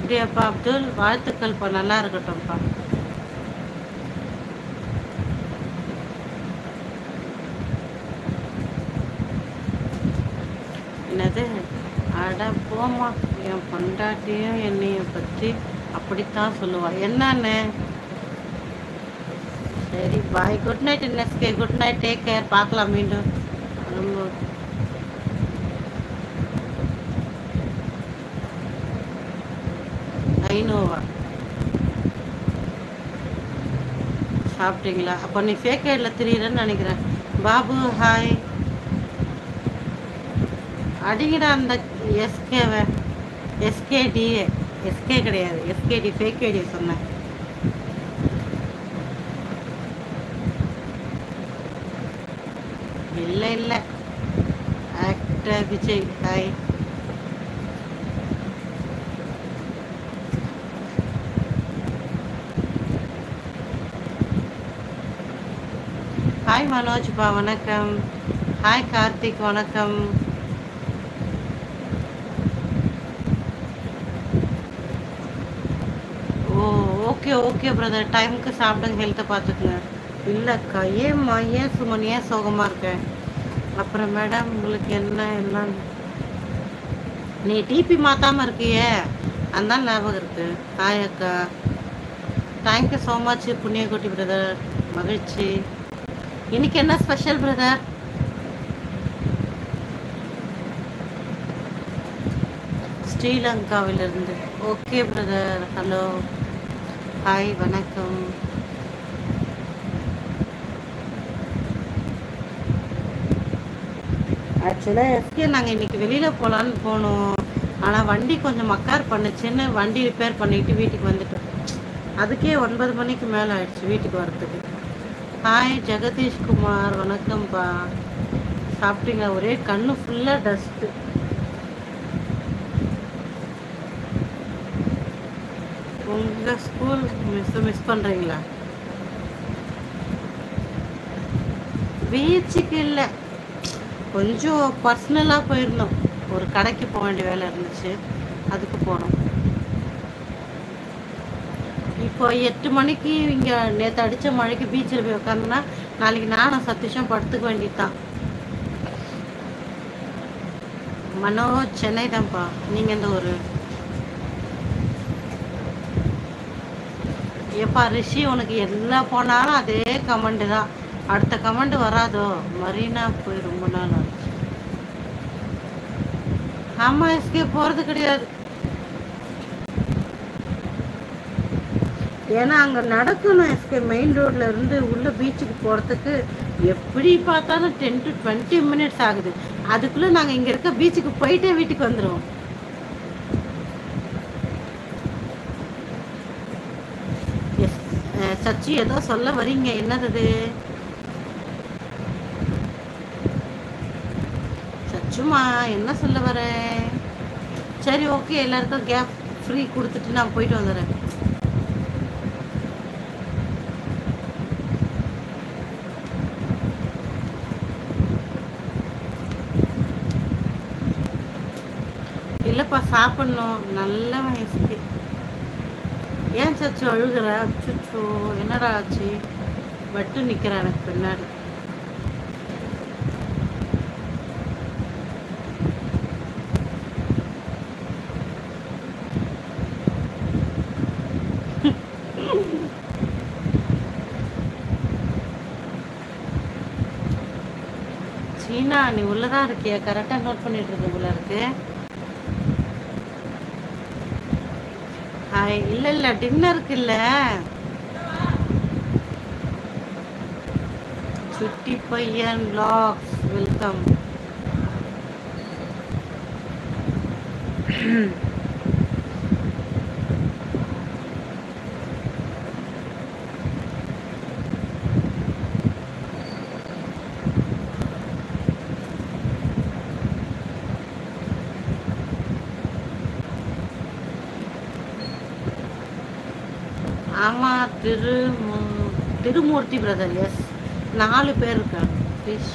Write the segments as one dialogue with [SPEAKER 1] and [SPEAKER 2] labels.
[SPEAKER 1] அப்படியாப்பா அப்துல் வாழ்த்துக்கள்ப்பா நல்லா இருக்கட்டும்ப்பா என்னது அட போம்மா என் பொண்டாட்டியும் என்னைய பற்றி அப்படித்தான் சொல்லுவா என்னன்னு சரி பாய் குட் நைட் நெஸ்கே குட் நைட் டேக் கேர் பார்க்கலாம் மீண்டும் ரொம்ப ஐநூவா சாப்பிட்டீங்களா அப்போ நீ ஃபேக் ஐடில் திரியிறன்னு நினைக்கிறேன் பாபு ஹாய் அடிங்கடா அந்த எஸ்கேவை எஸ்கேடி எஸ்கே கிடையாது எஸ்கேடி ஃபேக் ஐடி சொன்னேன் இல்லை இல்லை ஆக்டர் விஜய் ஹாய் ஹாய் மனோஜ்பா வணக்கம் ஹாய் கார்த்திக் வணக்கம் ஓ ஓகே ஓகே பிரதர் டைமுக்கு சாப்பிடுங்க ஹெல்த்தை பார்த்துக்குங்க இல்லைக்கா ஏம்மா ஏன் சுமன் ஏன் சோகமாக இருக்கேன் அப்புறம் மேடம் உங்களுக்கு என்ன எல்லாம் நீ டிபி மாத்தாமல் இருக்கியே அதான் ஞாபகம் இருக்கு ஹாய் அக்கா தேங்க்யூ ஸோ மச் புண்ணியகுட்டி பிரதர் மகிழ்ச்சி இன்னைக்கு என்ன ஸ்பெஷல் பிரதர் ஸ்ரீலங்காவிலிருந்து ஓகே பிரதர் ஹலோ ஹாய் வணக்கம் ஆக்சுவலாக எஸ்கே நாங்கள் இன்னைக்கு வெளியில் போகலான்னு போனோம் ஆனால் வண்டி கொஞ்சம் மக்கார் பண்ணுச்சுன்னு வண்டி ரிப்பேர் பண்ணிட்டு வீட்டுக்கு வந்துட்டோம் அதுக்கே ஒன்பது மணிக்கு மேலே ஆயிடுச்சு வீட்டுக்கு வரத்துக்கு ஹாய் ஜெகதீஷ் குமார் வணக்கம்ப்பா சாப்பிட்டீங்க ஒரே கண்ணு ஃபுல்லாக டஸ்ட்டு உங்கள் ஸ்கூல் மிஸ் மிஸ் பண்ணுறீங்களா பீச்சுக்கு இல்லை கொஞ்சம் பர்சனலாக போயிருந்தோம் ஒரு கடைக்கு போக வேண்டிய வேலை இருந்துச்சு அதுக்கு போனோம் இப்போ எட்டு மணிக்கு இங்கே நேற்று அடித்த மழைக்கு பீச்சில் போய் உட்காந்தோன்னா நாளைக்கு நானும் சதீஷும் படுத்துக்க வேண்டியதுதான் மனோ சென்னை தான்ப்பா நீங்கள் எந்த ஊர் ஏப்பா ரிஷி உனக்கு எல்லா போனாலும் அதே கமெண்ட் தான் அடுத்த கமெண்ட் வராதோ மரீனா போய் ரொம்ப நாள் ஆச்சு ஆமா எஸ்கே போறது கிடையாது ஏன்னா அங்க நடக்கணும் எஸ்கே மெயின் ரோட்ல இருந்து உள்ள பீச்சுக்கு போறதுக்கு எப்படி பார்த்தாலும் டென் டு டுவெண்ட்டி மினிட்ஸ் ஆகுது அதுக்குள்ள நாங்க இங்க இருக்க பீச்சுக்கு போயிட்டே வீட்டுக்கு வந்துருவோம் எஸ் சச்சி ஏதோ சொல்ல வரீங்க என்னது அது? சச்சுமா என்ன சொல்ல வர சரி ஓகே எல்லாருக்கும் கேப் ஃப்ரீ கொடுத்துட்டு நான் போயிட்டு வந்துடுறேன் இல்லைப்பா சாப்பிடணும் நல்ல வயசுக்கு ஏன் சச்சு அழுகுற அச்சுச்சோ என்னடா ஆச்சு வட்டு நிற்கிறேன் எனக்கு பின்னாடி சீனா நீ உள்ளதான் இருக்கியா கரெக்டா நோட் பண்ணிட்டு இருக்க போல இருக்கு ஹாய் இல்ல இல்ல டின்னருக்கு இல்ல சுட்டி பையன் வ்ளாக்ஸ் வெல்கம் ஆமா திரு திருமூர்த்தி பிரதர் எஸ் நாலு பேர் இருக்காங்க ப்ளீஸ்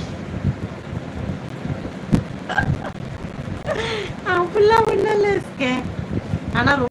[SPEAKER 1] அப்படிலாம் ஒன்றும் இல்லை இருக்கேன் ஆனால்